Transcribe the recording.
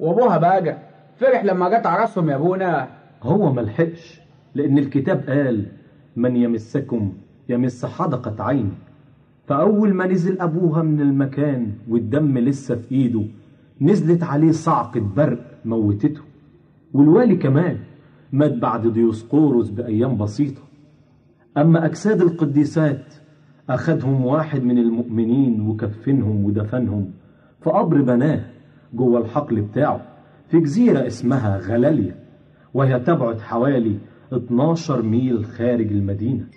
وابوها بقى فرح لما جت عرسهم يا ابونا هو ملحقش لأن الكتاب قال من يمسكم يمس حدقة عين فأول ما نزل أبوها من المكان والدم لسه في إيده نزلت عليه صعقة برق موتته والوالي كمان مات بعد ديوسقوروس بأيام بسيطة أما أجساد القديسات أخدهم واحد من المؤمنين وكفنهم ودفنهم في قبر بناه جوه الحقل بتاعه في جزيرة اسمها غلاليا وهي تبعد حوالي 12 ميل خارج المدينة